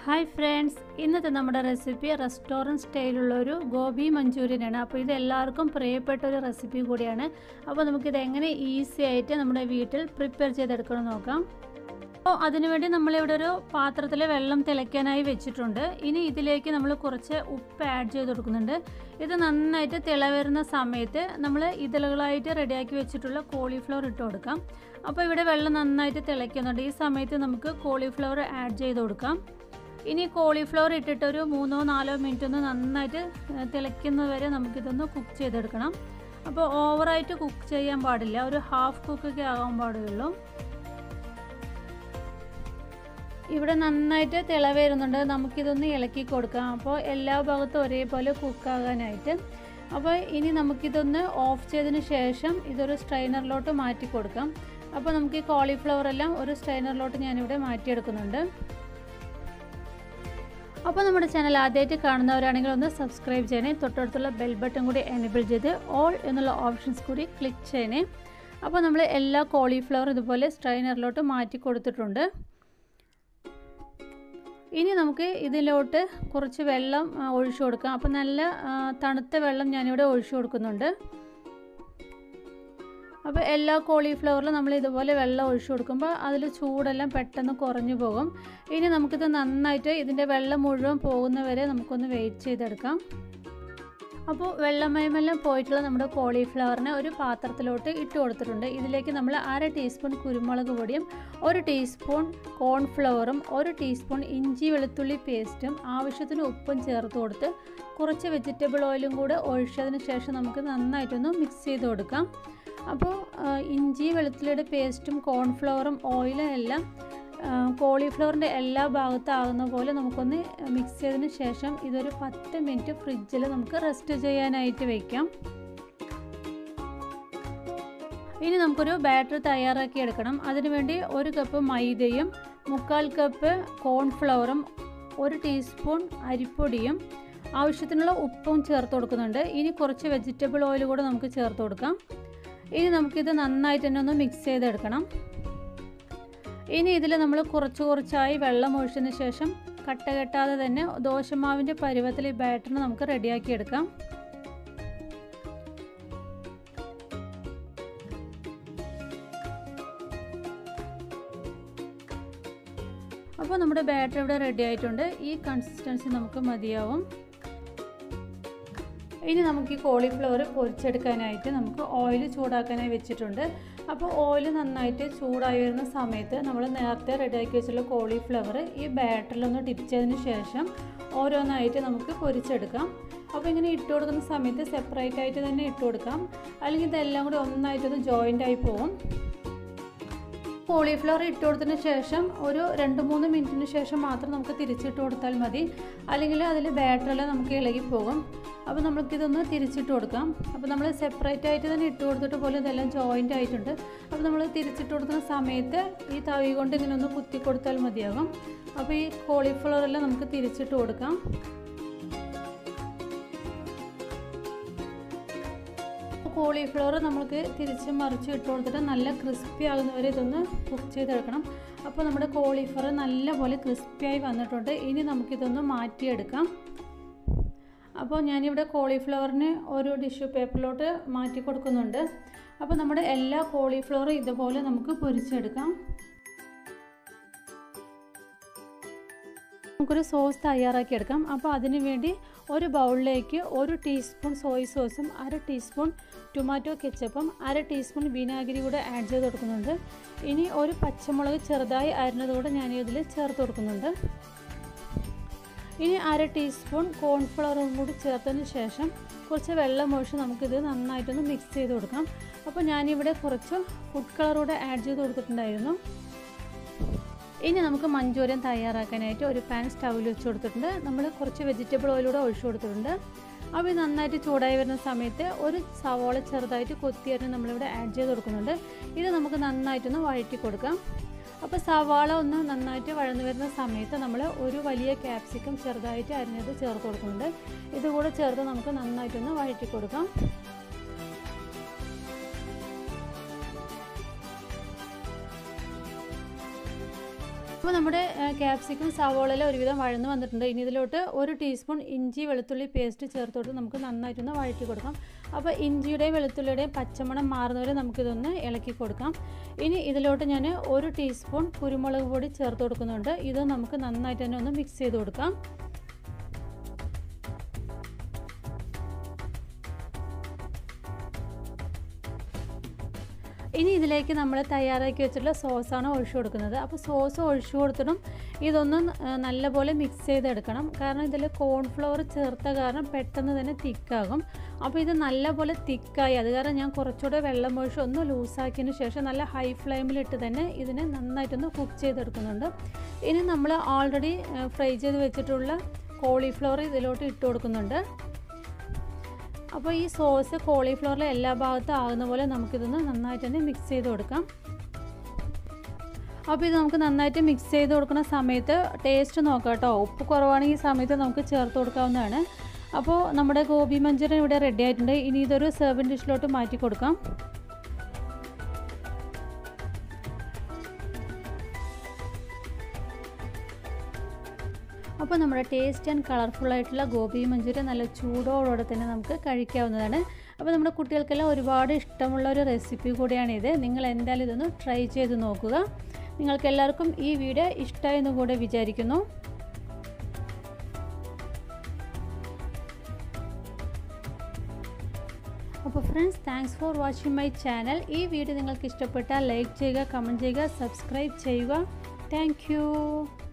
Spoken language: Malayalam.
ഹായ് ഫ്രണ്ട്സ് ഇന്നത്തെ നമ്മുടെ റെസിപ്പി റെസ്റ്റോറൻറ്റ് സ്റ്റൈലുള്ള ഒരു ഗോബി മഞ്ചൂരിയനാണ് അപ്പോൾ ഇത് എല്ലാവർക്കും പ്രിയപ്പെട്ട ഒരു റെസിപ്പി കൂടിയാണ് അപ്പോൾ നമുക്കിത് എങ്ങനെ ഈസി ആയിട്ട് നമ്മുടെ വീട്ടിൽ പ്രിപ്പയർ ചെയ്തെടുക്കണം നോക്കാം അപ്പോൾ അതിനുവേണ്ടി നമ്മളിവിടെ ഒരു പാത്രത്തിൽ വെള്ളം തിളയ്ക്കാനായി വെച്ചിട്ടുണ്ട് ഇനി ഇതിലേക്ക് നമ്മൾ കുറച്ച് ഉപ്പ് ആഡ് ചെയ്ത് കൊടുക്കുന്നുണ്ട് ഇത് നന്നായിട്ട് തിള വരുന്ന സമയത്ത് നമ്മൾ ഇതളുകളായിട്ട് റെഡിയാക്കി വെച്ചിട്ടുള്ള കോളിഫ്ലവർ ഇട്ട് കൊടുക്കാം അപ്പോൾ ഇവിടെ വെള്ളം നന്നായിട്ട് തിളയ്ക്കുന്നുണ്ട് ഈ സമയത്ത് നമുക്ക് കോളിഫ്ലവർ ആഡ് ചെയ്ത് കൊടുക്കാം ഇനി കോളിഫ്ലവർ ഇട്ടിട്ട് ഒരു മൂന്നോ നാലോ മിനിറ്റ് ഒന്ന് നന്നായിട്ട് തിളയ്ക്കുന്നവരെ നമുക്കിതൊന്ന് കുക്ക് ചെയ്തെടുക്കണം അപ്പോൾ ഓവറായിട്ട് കുക്ക് ചെയ്യാൻ പാടില്ല ഒരു ഹാഫ് കുക്കൊക്കെ ആകാൻ പാടുള്ളൂ ഇവിടെ നന്നായിട്ട് തിള വരുന്നുണ്ട് നമുക്കിതൊന്ന് ഇളക്കി കൊടുക്കാം അപ്പോൾ എല്ലാ ഭാഗത്തും ഒരേപോലെ കുക്കാകാനായിട്ട് അപ്പോൾ ഇനി നമുക്കിതൊന്ന് ഓഫ് ചെയ്തതിന് ശേഷം ഇതൊരു സ്ട്രൈനറിലോട്ട് മാറ്റി കൊടുക്കാം അപ്പോൾ നമുക്ക് ഈ കോളിഫ്ലവർ എല്ലാം ഒരു സ്ട്രൈനറിലോട്ട് ഞാനിവിടെ മാറ്റിയെടുക്കുന്നുണ്ട് അപ്പോൾ നമ്മുടെ ചാനൽ ആദ്യമായിട്ട് കാണുന്നവരാണെങ്കിൽ ഒന്ന് സബ്സ്ക്രൈബ് ചെയ്യണേ തൊട്ടടുത്തുള്ള ബെൽ ബട്ടൺ കൂടി എനേബിൾ ചെയ്ത് ഓൾ എന്നുള്ള ഓപ്ഷൻസ് കൂടി ക്ലിക്ക് ചെയ്യണേ അപ്പോൾ നമ്മൾ എല്ലാ കോളിഫ്ലവർ ഇതുപോലെ സ്ട്രൈനറിലോട്ട് മാറ്റി കൊടുത്തിട്ടുണ്ട് ഇനി നമുക്ക് ഇതിലോട്ട് കുറച്ച് വെള്ളം ഒഴിച്ചു കൊടുക്കാം അപ്പോൾ നല്ല തണുത്ത വെള്ളം ഞാനിവിടെ ഒഴിച്ചു കൊടുക്കുന്നുണ്ട് അപ്പോൾ എല്ലാ കോളിഫ്ലവറിലും നമ്മൾ ഇതുപോലെ വെള്ളം ഒഴിച്ചു കൊടുക്കുമ്പോൾ അതിൽ ചൂടെല്ലാം പെട്ടെന്ന് കുറഞ്ഞു പോകും ഇനി നമുക്കിത് നന്നായിട്ട് ഇതിൻ്റെ വെള്ളം മുഴുവൻ പോകുന്നവരെ നമുക്കൊന്ന് വെയിറ്റ് ചെയ്തെടുക്കാം അപ്പോൾ വെള്ളമയമെല്ലാം പോയിട്ടുള്ള നമ്മുടെ കോളിഫ്ലവറിനെ ഒരു പാത്രത്തിലോട്ട് ഇട്ട് കൊടുത്തിട്ടുണ്ട് ഇതിലേക്ക് നമ്മൾ അര ടീസ്പൂൺ കുരുമുളക് പൊടിയും ഒരു ടീസ്പൂൺ കോൺഫ്ലവറും ഒരു ടീസ്പൂൺ ഇഞ്ചി വെളുത്തുള്ളി പേസ്റ്റും ആവശ്യത്തിന് ഉപ്പും ചേർത്ത് കൊടുത്ത് കുറച്ച് വെജിറ്റബിൾ ഓയിലും കൂടെ ഒഴിച്ചതിന് ശേഷം നമുക്ക് നന്നായിട്ടൊന്ന് മിക്സ് ചെയ്ത് കൊടുക്കാം അപ്പോൾ ഇഞ്ചി വെളുത്തുള്ളിയുടെ പേസ്റ്റും കോൺഫ്ലവറും ഓയിലും എല്ലാം കോളിഫ്ലവറിൻ്റെ എല്ലാ ഭാഗത്താകുന്ന പോലെ നമുക്കൊന്ന് മിക്സ് ചെയ്തതിന് ശേഷം ഇതൊരു പത്ത് മിനിറ്റ് ഫ്രിഡ്ജിൽ നമുക്ക് റെസ്റ്റ് ചെയ്യാനായിട്ട് വയ്ക്കാം ഇനി നമുക്കൊരു ബാറ്റർ തയ്യാറാക്കി എടുക്കണം അതിനുവേണ്ടി ഒരു കപ്പ് മൈദയും മുക്കാൽ കപ്പ് കോൺഫ്ലവറും ഒരു ടീസ്പൂൺ അരിപ്പൊടിയും ആവശ്യത്തിനുള്ള ഉപ്പും ചേർത്ത് കൊടുക്കുന്നുണ്ട് ഇനി കുറച്ച് വെജിറ്റബിൾ ഓയിൽ കൂടെ നമുക്ക് ചേർത്ത് കൊടുക്കാം ഇനി നമുക്കിത് നന്നായിട്ട് തന്നെ ഒന്ന് മിക്സ് ചെയ്തെടുക്കണം ഇനി ഇതിൽ നമ്മൾ കുറച്ച് കുറച്ചായി വെള്ളം ഒഴിച്ചതിന് ശേഷം കട്ട കെട്ടാതെ തന്നെ ദോശമാവിൻ്റെ പരുവത്തിൽ ഈ ബാറ്ററിന് നമുക്ക് റെഡിയാക്കി എടുക്കാം അപ്പോൾ നമ്മുടെ ബാറ്റർ ഇവിടെ റെഡി ആയിട്ടുണ്ട് ഈ കൺസിസ്റ്റൻസി നമുക്ക് മതിയാവും ഇനി നമുക്ക് ഈ കോളിഫ്ലവർ പൊരിച്ചെടുക്കാനായിട്ട് നമുക്ക് ഓയിൽ ചൂടാക്കാനായി വെച്ചിട്ടുണ്ട് അപ്പോൾ ഓയിൽ നന്നായിട്ട് ചൂടായി വരുന്ന സമയത്ത് നമ്മൾ നേരത്തെ റെഡിയാക്കി വെച്ചിട്ടുള്ള കോളിഫ്ലവർ ഈ ബാറ്ററിലൊന്ന് ഡിപ്പ് ചെയ്തതിന് ശേഷം ഓരോന്നായിട്ട് നമുക്ക് പൊരിച്ചെടുക്കാം അപ്പോൾ ഇങ്ങനെ ഇട്ട് കൊടുക്കുന്ന സമയത്ത് സെപ്പറേറ്റ് ആയിട്ട് തന്നെ ഇട്ട് കൊടുക്കാം അല്ലെങ്കിൽ ഇതെല്ലാം കൂടി ഒന്നായിട്ടൊന്ന് ജോയിൻ്റ് ആയി പോകും കോളിഫ്ലവർ ഇട്ട് കൊടുത്തതിന് ശേഷം ഒരു രണ്ട് മൂന്ന് മിനിറ്റിന് ശേഷം മാത്രം നമുക്ക് തിരിച്ചിട്ട് കൊടുത്താൽ മതി അല്ലെങ്കിൽ അതിൽ ബാറ്ററെല്ലാം നമുക്ക് ഇളകി പോകും അപ്പോൾ നമുക്കിതൊന്ന് തിരിച്ചിട്ട് കൊടുക്കാം അപ്പോൾ നമ്മൾ സെപ്പറേറ്റ് ആയിട്ട് തന്നെ ഇട്ട് കൊടുത്തിട്ട് പോലും ഇതെല്ലാം ജോയിൻ്റ് ആയിട്ടുണ്ട് അപ്പോൾ നമ്മൾ തിരിച്ചിട്ട് കൊടുക്കുന്ന സമയത്ത് ഈ തവി കൊണ്ട് ഇങ്ങനെ ഒന്ന് കുത്തി കൊടുത്താൽ മതിയാകും അപ്പോൾ ഈ കോളിഫ്ലവർ എല്ലാം നമുക്ക് തിരിച്ചിട്ട് കൊടുക്കാം കോളിഫ്ലവർ നമുക്ക് തിരിച്ച് മറിച്ച് ഇട്ട് കൊടുത്തിട്ട് നല്ല ക്രിസ്പി ആകുന്നവരെ ഇതൊന്ന് കുക്ക് ചെയ്തെടുക്കണം അപ്പോൾ നമ്മുടെ കോളിഫ്ലവർ നല്ലപോലെ ക്രിസ്പിയായി വന്നിട്ടുണ്ട് ഇനി നമുക്കിതൊന്ന് മാറ്റിയെടുക്കാം അപ്പോൾ ഞാനിവിടെ കോളിഫ്ലവറിന് ഒരു ടിഷ്യൂ പേപ്പറിലോട്ട് മാറ്റി കൊടുക്കുന്നുണ്ട് അപ്പോൾ നമ്മുടെ എല്ലാ കോളിഫ്ലവറും ഇതുപോലെ നമുക്ക് പൊരിച്ചെടുക്കാം നമുക്കൊരു സോസ് തയ്യാറാക്കി എടുക്കാം അപ്പോൾ അതിന് വേണ്ടി ഒരു ബൗളിലേക്ക് ഒരു ടീസ്പൂൺ സോയ് സോസും അര ടീസ്പൂൺ ടൊമാറ്റോ കെച്ചപ്പും അര ടീസ്പൂൺ വിനാഗിരി കൂടെ ആഡ് ചെയ്ത് കൊടുക്കുന്നുണ്ട് ഇനി ഒരു പച്ചമുളക് ചെറുതായി അരിഞ്ഞതുകൂടെ ഞാൻ ഇതിൽ ചേർത്ത് കൊടുക്കുന്നുണ്ട് ഇനി അര ടീസ്പൂൺ കോൺഫ്ലവറും കൂടി ചേർത്തതിന് ശേഷം കുറച്ച് വെള്ളം ഒഴിച്ച് നമുക്കിത് നന്നായിട്ടൊന്ന് മിക്സ് ചെയ്ത് കൊടുക്കാം അപ്പോൾ ഞാനിവിടെ കുറച്ച് ഫുഡ് കളർ കൂടെ ആഡ് ചെയ്ത് കൊടുത്തിട്ടുണ്ടായിരുന്നു ഇനി നമുക്ക് മഞ്ചൂരിയൻ തയ്യാറാക്കാനായിട്ട് ഒരു പാൻ സ്റ്റൗവിൽ വെച്ച് കൊടുത്തിട്ടുണ്ട് നമ്മൾ കുറച്ച് വെജിറ്റബിൾ ഓയിലൂടെ ഒഴിച്ചു കൊടുത്തിട്ടുണ്ട് അപ്പോൾ ഇത് നന്നായിട്ട് ചൂടായി വരുന്ന സമയത്ത് ഒരു സവോള ചെറുതായിട്ട് കൊത്തിയരിഞ്ഞ് നമ്മളിവിടെ ആഡ് ചെയ്ത് കൊടുക്കുന്നുണ്ട് ഇത് നമുക്ക് നന്നായിട്ടൊന്ന് വഴറ്റി കൊടുക്കാം അപ്പോൾ സവാള ഒന്ന് നന്നായിട്ട് വഴന്നു വരുന്ന സമയത്ത് നമ്മൾ ഒരു വലിയ ക്യാപ്സിക്കം ചെറുതായിട്ട് അരിഞ്ഞത് ചേർത്ത് കൊടുക്കുന്നുണ്ട് ഇതുകൂടെ ചേർത്ത് നമുക്ക് നന്നായിട്ടൊന്ന് വഴറ്റി കൊടുക്കാം അപ്പോൾ നമ്മുടെ ക്യാപ്സിക്കും സവോളയിലും ഒരുവിധം വഴന്ന് വന്നിട്ടുണ്ട് ഇനി ഇതിലോട്ട് ഒരു ടീസ്പൂൺ ഇഞ്ചി വെളുത്തുള്ളി പേസ്റ്റ് ചേർത്ത് കൊടുത്ത് നമുക്ക് നന്നായിട്ടൊന്ന് വഴറ്റി കൊടുക്കാം അപ്പോൾ ഇഞ്ചിയുടെയും വെളുത്തുള്ളിയുടെയും പച്ചമണം മാറുന്നവരെ നമുക്കിതൊന്ന് ഇളക്കി കൊടുക്കാം ഇനി ഇതിലോട്ട് ഞാൻ ഒരു ടീസ്പൂൺ കുരുമുളക് പൊടി ചേർത്ത് കൊടുക്കുന്നുണ്ട് ഇത് നമുക്ക് നന്നായിട്ട് തന്നെ ഒന്ന് മിക്സ് ചെയ്ത് കൊടുക്കാം ഇനി ഇതിലേക്ക് നമ്മൾ തയ്യാറാക്കി വെച്ചിട്ടുള്ള സോസാണ് ഒഴിച്ചു കൊടുക്കുന്നത് അപ്പോൾ സോസ് ഒഴിച്ചു കൊടുത്തിട്ടും ഇതൊന്ന് നല്ലപോലെ മിക്സ് ചെയ്തെടുക്കണം കാരണം ഇതിൽ കോൺഫ്ലവർ ചേർത്ത കാരണം പെട്ടെന്ന് തന്നെ തിക്കാകും അപ്പോൾ ഇത് നല്ലപോലെ തിക്കായി അത് കാരണം ഞാൻ കുറച്ചുകൂടെ വെള്ളം ഒഴിച്ച് ഒന്ന് ലൂസാക്കിയതിന് ശേഷം നല്ല ഹൈ ഫ്ലെയിമിലിട്ട് തന്നെ ഇതിനെ നന്നായിട്ടൊന്ന് കുക്ക് ചെയ്തെടുക്കുന്നുണ്ട് ഇനി നമ്മൾ ഓൾറെഡി ഫ്രൈ ചെയ്ത് വെച്ചിട്ടുള്ള കോളിഫ്ലവർ ഇതിലോട്ട് ഇട്ട് കൊടുക്കുന്നുണ്ട് അപ്പോൾ ഈ സോസ് കോളിഫ്ലവറിലെ എല്ലാ ഭാഗത്തും ആകുന്ന പോലെ നമുക്കിതൊന്ന് നന്നായിട്ട് തന്നെ മിക്സ് ചെയ്ത് കൊടുക്കാം അപ്പോൾ ഇത് നമുക്ക് നന്നായിട്ട് മിക്സ് ചെയ്ത് കൊടുക്കുന്ന സമയത്ത് ടേസ്റ്റ് നോക്കാം കേട്ടോ ഉപ്പ് കുറവാണെങ്കിൽ ഈ സമയത്ത് നമുക്ക് ചേർത്ത് കൊടുക്കാവുന്നതാണ് അപ്പോൾ നമ്മുടെ ഗോബി മഞ്ചൂരിയൻ ഇവിടെ റെഡി ആയിട്ടുണ്ട് ഇനി ഇതൊരു സെർവിൻ ഡിഷിലോട്ട് മാറ്റി കൊടുക്കാം അപ്പോൾ നമ്മുടെ ടേസ്റ്റ് ആൻഡ് കളർഫുൾ ആയിട്ടുള്ള ഗോബി മഞ്ചൂരിയൻ നല്ല ചൂടോടെ തന്നെ നമുക്ക് കഴിക്കാവുന്നതാണ് അപ്പോൾ നമ്മുടെ കുട്ടികൾക്കെല്ലാം ഒരുപാട് ഇഷ്ടമുള്ള ഒരു റെസിപ്പി കൂടിയാണിത് നിങ്ങൾ എന്തായാലും ഇതൊന്ന് ട്രൈ ചെയ്ത് നോക്കുക നിങ്ങൾക്ക് എല്ലാവർക്കും ഈ വീഡിയോ ഇഷ്ടമായെന്ന് കൂടെ വിചാരിക്കുന്നു അപ്പോൾ friends thanks for watching my channel ഈ വീഡിയോ നിങ്ങൾക്ക് ഇഷ്ടപ്പെട്ടാൽ ലൈക്ക് ചെയ്യുക കമൻറ്റ് ചെയ്യുക സബ്സ്ക്രൈബ് ചെയ്യുക താങ്ക്